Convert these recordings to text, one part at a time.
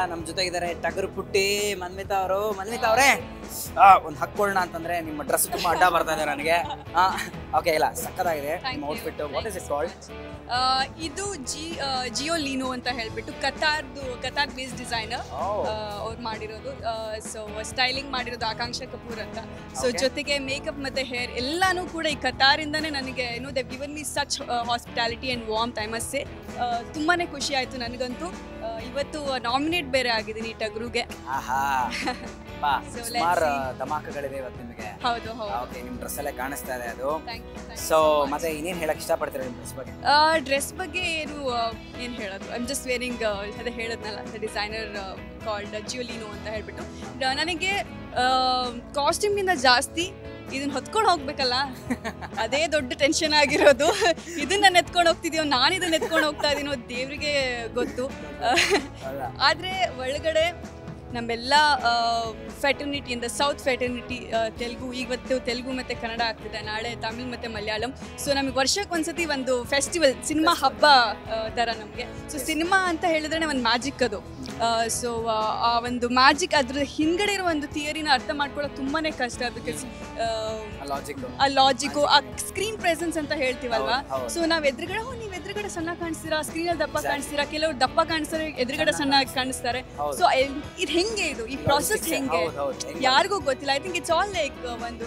ನಮ್ಮ ಜೊತೆಗಿದ್ದಾರೆ ಟಗರು ಪುಟ್ಟಿ ಮನ್ವಿತಾ ಅವರು ಮನ್ವಿತಾ ಅವರೇ ಒಂದು ಹಕ್ಕೊಳ್ಳೋಣ ಅಂತಂದ್ರೆ ನಿಮ್ಮ ಡ್ರೆಸ್ ತುಂಬಾ ಅಡ್ಡ ಬರ್ತಾ ಇದೆ ನನಗೆ ಓಕೆ ಇಲ್ಲ ಸಕ್ಕದಾಗಿದೆ Thank ನಿಮ್ಮ you. Outfit what is it Thank you called so much. ಆ, ಇದು ಜಿ ಜಿಯೋ ಲೀನೋ ಅಂತ ಹೇಳ್ಬಿಟ್ಟು ಕತಾರ್ದು ಕತಾರ್ ಬೇಸ್ ಡಿಸೈನರ್ ಅವ್ರು ಮಾಡಿರೋದು ಸೊ ಸ್ಟೈಲಿಂಗ್ ಮಾಡಿರೋದು ಆಕಾಂಕ್ಷ ಕಪೂರ್ ಅಂತ ಸೊ Okay. ಜೊತೆಗೆ ಮೇಕಪ್ ಮತ್ತೆ ಹೇರ್ ಎಲ್ಲಾನು ಕೂಡ ಈ ಕತಾರಿಂದಾನೇ ನನಗೆ ಏನು they given me such hospitality and warm ಟೈಮಸ್ಸೇ ತುಂಬಾನೇ ಖುಷಿ ಆಯಿತು ನನಗಂತೂ ಆ, ಇವತ್ತು ನಾಮಿನೇಟ್ ಬೇರೆ ಆಗಿದ್ದೀನಿ ಈ ಟಗ್ರುಗೆ ಆಹಾ ಬಾ So, let's ಸುಮಾರು see. ಧಮಾಕಗಳಿದೆ ಇವತ್ತು ನಿಮಗೆ ಹೌದು ಹೌದು ಓಕೆ ನಿಮ್ಮ ಡ್ರೆಸ್ ಅಲ್ಲೇ ಕಾಣಿಸ್ತಾ ಇದೆ ಅದು ಥ್ಯಾಂಕ್ ಯು ಸೊ ಮತ್ತೆ ಇನ್ನೇನ್ ಹೇಳಕ್ ಇಷ್ಟಪಡ್ತೀರಾ ನಿಮ್ಮ ಡ್ರೆಸ್ ಬಗ್ಗೆ ಡ್ರೆಸ್ ಬಗ್ಗೆ ಏನು ಏನು ಹೇಳೋದು ಐಮ್ ಜಸ್ಟ್ ವೇರಿಂಗ್ ಅದೇ ಹೇಳದ್ನಲ್ಲ ಡಿಸೈನರ್ ಕಾಲ್ಡ್ ಜಿಯೋಲಿನೋ ಅಂತ ಹೇಳ್ಬಿಟ್ಟು ಡ- ನನಗೆ ಕಾಸ್ಟ್ಯೂಮಿಂದ ಜಾಸ್ತಿ ಇದನ್ನ ಹೊತ್ಕೊಂಡು ಹೋಗ್ಬೇಕಲ್ಲ ಅದೇ ದೊಡ್ಡ ಟೆನ್ಷನ್ ಆಗಿರೋದು ಇದನ್ನ ನಾನು ಎತ್ಕೊಂಡು ಹೋಗ್ತಿದೀಯೋ ನಾನು ಇದನ್ನ ಎತ್ಕೊಂಡು ಹೋಗ್ತಾ ಇದೀನೋ ದೇವರಿಗೆ ಗೊತ್ತು ಅಲ್ಲ ಆದರೆ ಒಳಗಡೆ ನಮ್ಮೆಲ್ಲ ಫೆಟರ್ನಿಟಿಯಿಂದ ಸೌತ್ ಫೆಟರ್ನಿಟಿ ತೆಲುಗು ಇವತ್ತು ತೆಲುಗು ಮತ್ತು ಕನ್ನಡ ಆಗ್ತಿದೆ ನಾಳೆ ತಮಿಳ್ ಮತ್ತು ಮಲಯಾಳಂ ಸೊ ನಮಗೆ ವರ್ಷಕ್ಕೆ ಒಂದ್ಸತಿ ಒಂದು ಫೆಸ್ಟಿವಲ್ ಸಿನಿಮಾ ಹಬ್ಬ ಆ, ಥರ ನಮಗೆ ಸೊ ಸಿನಿಮಾ ಅಂತ ಹೇಳಿದ್ರೆ ಒಂದು ಮ್ಯಾಜಿಕ್ ಅದು ಸೊ ಆ ಒಂದು ಮ್ಯಾಜಿಕ್ ಅದ್ರ ಹಿಂದ್ಗಡೆ ಇರೋ ಒಂದು ಥಿಯರಿನ ಅರ್ಥ ಮಾಡ್ಕೊಳ್ಳೋದು ತುಂಬಾ ಕಷ್ಟ ಬಿಕಾಸ್ ಲಾಜಿಕ್ ಆ ಲಾಜಿಕ್ಕು ಆ ಸ್ಕ್ರೀನ್ ಪ್ರೆಸೆನ್ಸ್ ಅಂತ ಹೇಳ್ತೀವಲ್ವಾ ಹೌದು, ಹೌದು. ಸೊ ನಾವ್ ಎದುರುಗಡೆ ಓ ನೀವು ಎದುರುಗಡೆ ಸಣ್ಣ ಕಾಣಿಸ್ತೀರಾ ಸ್ಕ್ರೀನಲ್ಲಿ ದಪ್ಪ Exactly. ಕಾಣಿಸ್ತೀರಾ ಕೆಲವರು ದಪ್ಪ ಕಾಣಿಸ್ತಾರೆ ಎದುರುಗಡೆ ಸಣ್ಣ ಸಣ್ಣ ಕಾಣಿಸ್ತಾರೆ ಹೌದು. ಸೊ ಇದು ಹೆಂಗೆ ಇದು ಈ ಪ್ರಾಸೆಸ್ ಹೆಂಗೆ ಹೌದು ಹೌದು ಹೆಂಗೆ? ಯಾರಿಗೂ ಗೊತ್ತಿಲ್ಲ I think it's all like ಒಂದು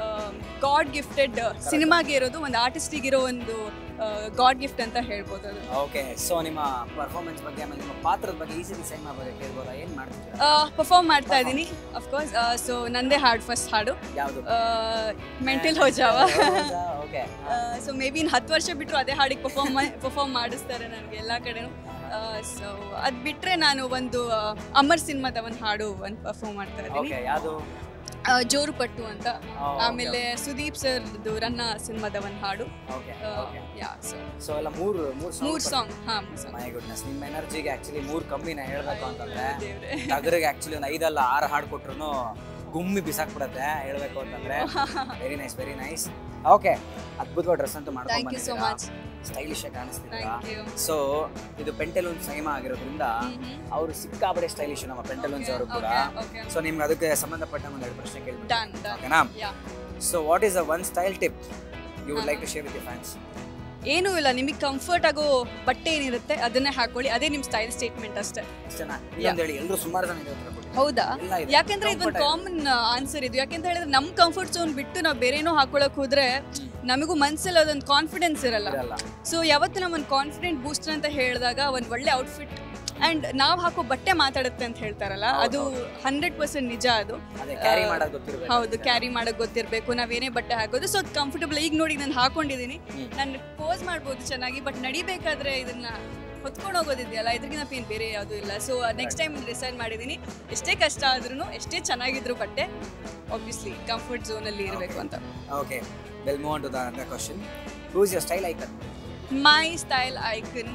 ಗಾಡ್ ಗಿಫ್ಟೆಡ್ ಸಿನಿಮಾಗೆ ಇರೋದು ಒಂದು ಆರ್ಟಿಸ್ಟಿಗೆ ಇರೋ ಒಂದು ಗಾಡ್ ಗಿಫ್ಟ್ ಅಂತ ಹೇಳ್ಬೋದು ಅದು ಓಕೆ ಸೊ ನಿಮ್ಮ ಪರ್ಫಾರ್ಮೆನ್ಸ್ ಬಗ್ಗೆ ಆಮೇಲೆ ನಿಮ್ಮ ಪಾತ್ರದ ಬಗ್ಗೆ ಈಸಿಲಿ ಸೈನ್ ಬಗ್ಗೆ ಕೇಳ್ಬೋದಾ ಏನ್ ಮಾಡ್ತಿದ್ದೀರಾ ಪರ್ಫಾರ್ಮ್ ಮಾಡ್ತಾ ಇದ್ದೀನಿ ಅಫ್ಕೋರ್ಸ್ ಸೊ ನಂದೇ ಹಾಡು ಫಸ್ಟ್ ಹಾಡು ಯಾವುದು ಮೆಂಟಲ್ ಹೋಜಾವ ಓಕೆ ಸೊ ಮೇ ಬಿ ಇನ್ನು ಹತ್ತು ವರ್ಷ ಬಿಟ್ಟರು ಅದೇ ಹಾಡಿಗೆ ಪರ್ಫಾರ್ಮ್ ಪರ್ಫಾರ್ಮ್ ಮಾಡಿಸ್ತಾರೆ ನನಗೆ ಎಲ್ಲ ಕಡೆನೂ ಸೊ ಅದು ಬಿಟ್ಟರೆ ನಾನು ಒಂದು ಆ, ಅಮರ್ ಸಿನಿಮಾದ ಒಂದು ಹಾಡು ಒಂದು ಪರ್ಫಾರ್ಮ್ ಮಾಡ್ತಾ ಇದ್ದೀನಿ ಓಕೆ ಯಾವುದು ಆ, ಜೋರು ಪಟ್ಟು ಅಂತ ಆಮೇಲೆ ಸುದೀಪ್ ಸರ್ದು ರನ್ನ ಸಿನಿಮಾದ ಒಂದು ಹಾಡು okay okay yeah so so ಎಲ್ಲ ಮೂರು ಮೂರು ಮೂರು ಸಾಂಗ್ ಹಾಂ ಮೂರು ಸಾಂಗ್ ಮೈ ಗುಡ್ನೆಸ್ ನಿಮ್ಮ ಎನರ್ಜಿಗೆ ಆಕ್ಚುಲಿ ಮೂರು ಕಮ್ಮಿನ ಹೇಳ್ಬೇಕು ಅಂತಂದ್ರೆ ದೇವ್ರೆ ಟಗರಿಗೆ ಆಕ್ಚುಲಿ ಒಂದು ಐದಲ್ಲ ಆರು ಹಾಡು ಕೊಟ್ರು ಗುಮ್ಮಿ ಬಿಸಾಕ್ಬಿಡತ್ತೆ ಹೇಳ್ಬೇಕು ಅಂತಂದ್ರೆ very nice very nice okay ಅದ್ಭುತವಾದ ಡ್ರೆಸ್ ಅಂತೂ ಥ್ಯಾಂಕ್ ಯು ಸೋ ಮಾಡ್ಕೊಂಡು ಮಚ್ ಸ್ಟೈಲಿಶ್ ಆಗಿ ಕಾಣಿಸ್ತಿದ್ದೀರಾ ಥ್ಯಾಂಕ್ ಯು ಸೊ ಇದು ಪೆಂಟೆಲೂನ್ ಸೈಮಾ ಆಗಿರೋದ್ರಿಂದ ಅವರು ಸಿಕ್ಕಾಪಡೆ ಸ್ಟೈಲಿಶ್ ನಮ್ಮ ಪೆಂಟೆಲೂನ್ಸ್ ಅವರು ಕೂಡ ಓಕೆ ಸೊ ನಿಮ್ಗೆ ಅದಕ್ಕೆ ಸಂಬಂಧಪಟ್ಟ ಒಂದು ಎರಡು ಪ್ರಶ್ನೆ ಕೇಳ್ಬಿಟ್ಟು ಡನ್ ಡನ್ ಓಕೆನಾ yeah so what is a one style tip you would like to share with fans ಏನೂ ಇಲ್ಲ ನಿಮಗೆ ಕಂಫರ್ಟ್ ಆಗೋ ಬಟ್ಟೆ ಏನಿರುತ್ತೆ ಅದನ್ನೇ ಹಾಕೊಳ್ಳಿ ಅದೇ ನಿಮ್ಮ ಸ್ಟೈಲ್ ಸ್ಟೇಟ್ಮೆಂಟ್ ಅಷ್ಟೇ ಅಷ್ಟೇನಾ ಇನ್ನೊಂದು ಹೇಳಿ ಎಲ್ಲರೂ ಸುಮಾರು ಜನ ಇದೆ ಉತ್ತರ ಕೊಟ್ಟಿದ್ದಾರೆ. ಹೌದಾ ಎಲ್ಲ ಇದೆ. ಯಾಕಂದ್ರೆ ಇದೊಂದು Comfort ಕಾಮನ್ ಆನ್ಸರ್ ಇದು ಯಾಕೆಂತ ಹೇಳಿದ್ರೆ ನಮ್ಮ ಕಂಫರ್ಟ್ ಝೋನ್ ಬಿಟ್ಟು ನಾವು ಬೇರೇನೋ ಹಾಕೊಳಕ್ ಹೋದ್ರೆ ನಮಗೂ ಮನ್ಸಲ್ಲಿ ಅದೊಂದು ಕಾನ್ಫಿಡೆನ್ಸ್ ಇರಲ್ಲ ಇರಲ್ಲ ಸೊ ಯಾವತ್ತು ನಮ್ಮ ಒಂದು ಕಾನ್ಫಿಡೆಂಟ್ ಬೂಸ್ಟರ್ ಅಂತ ಹೇಳಿದಾಗ ಒಂದು ಒಳ್ಳೆ ಔಟ್ಫಿಟ್ ಅಂಡ್ ನಾವು ಹಾಕೋ ಬಟ್ಟೆ ಮಾತಾಡುತ್ತೆ ಅಂತ ಹೇಳ್ತಾರಲ್ಲ ಹೌದು, ಅದು ಹಂಡ್ರೆಡ್ ಪರ್ಸೆಂಟ್ ನಿಜ ಅದು ಅದೇ ಕ್ಯಾರಿ ಆ, ಮಾಡೋದು ಗೊತ್ತಿರಬೇಕು ಹೌದು ಕ್ಯಾರಿ ಮಾಡೋಕೆ ಗೊತ್ತಿರಬೇಕು ನಾವೇನೇ ಬಟ್ಟೆ ಹಾಕೋದು ಸೊ ಕಂಫರ್ಟಬಲ್ ಈಗ ನೋಡಿ ನಾನು ಹಾಕೊಂಡಿದ್ದೀನಿ ಹ್ಮ್. ನಾನು ಪೋಸ್ ಮಾಡ್ಬೋದು ಚೆನ್ನಾಗಿ ಬಟ್ ನಡಿಬೇಕಾದ್ರೆ ಇದನ್ನ ಹೊತ್ಕೊಂಡು ಹೋಗೋದಿದೆಯಲ್ಲ ಇದ್ರಿಗಿನ ಪೇನ್ ಬೇರೆ ಯಾವುದೂ ಇಲ್ಲ ಸೊ ನೆಕ್ಸ್ಟ್ ಟೈಮ್ ಡಿಸೈಡ್ ಮಾಡಿದ್ದೀನಿ ಎಷ್ಟೇ ಕಷ್ಟ ಆದ್ರೂ ಎಷ್ಟೇ ಚೆನ್ನಾಗಿದ್ರು ಬಟ್ಟೆ ಆಬ್ವಿಯಸ್ಲಿ ಕಂಫರ್ಟ್ ಝೋನಲ್ಲಿ ಇರಬೇಕು ಅಂತ okay well move on to the another question who's your style icon my style icon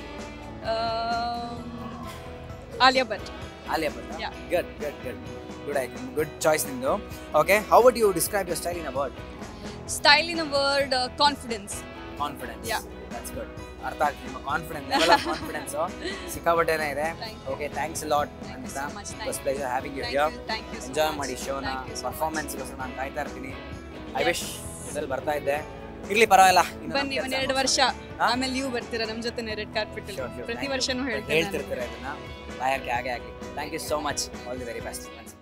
Alia Bhatt Alia Bhatt Yeah. Good good good good icon good choice ನಿಮ್ದು okay how would you describe your style in a word style in a word confidence confidence Yeah. That's good ಅರ್ಥ ಆಗ್ತದೆ ನಿಮ್ಮ confidence level of confidence ಸಿಕ್ಕಾಪಟ್ಟೆನೇ ಇದೆ Thank okay thanks lot Thank you ಅಂತ so much. Thank was pleasure having you thank here you thank you enjoy ಮಾಡಿ ಶೋನ Thank you so much. ಪರ್ಫಾರ್ಮೆನ್ಸ್ಗೋಸ್ಕರ ನಾನು ಕಾಯ್ತಾ ಇರ್ತೀನಿ ಐ Yes. ವಿಶ್ ಇದ್ರಲ್ಲಿ ಬರ್ತಾ ಇದ್ದೆ ಇರ್ಲಿ ಪರವಾಗಿಲ್ಲ ಇನ್ನು ಬನ್ನಿ ನಮ್ಮ ಒಂದ್ ಕೆಲ್ಸ ಎರಡು ವರ್ಷ ಹಾ? ಆಮೇಲೆ ನೀವು ಬರ್ತೀರಾ ನಮ್ ಜೊತೆ ರೆಡ್ ಕಾರ್ಪೆಟ್ Sure, sure. ಪ್ರತಿ Thank you. ವರ್ಷನೂ ಹೇಳ್ತೇನೆ ಹೇಳ್ತಿರ್ತಾರೆ ಅದನ್ನ ಬಾಯರ್ಕೆ ಹಾಗೆ ಆಗಲಿ thank you so much all the very best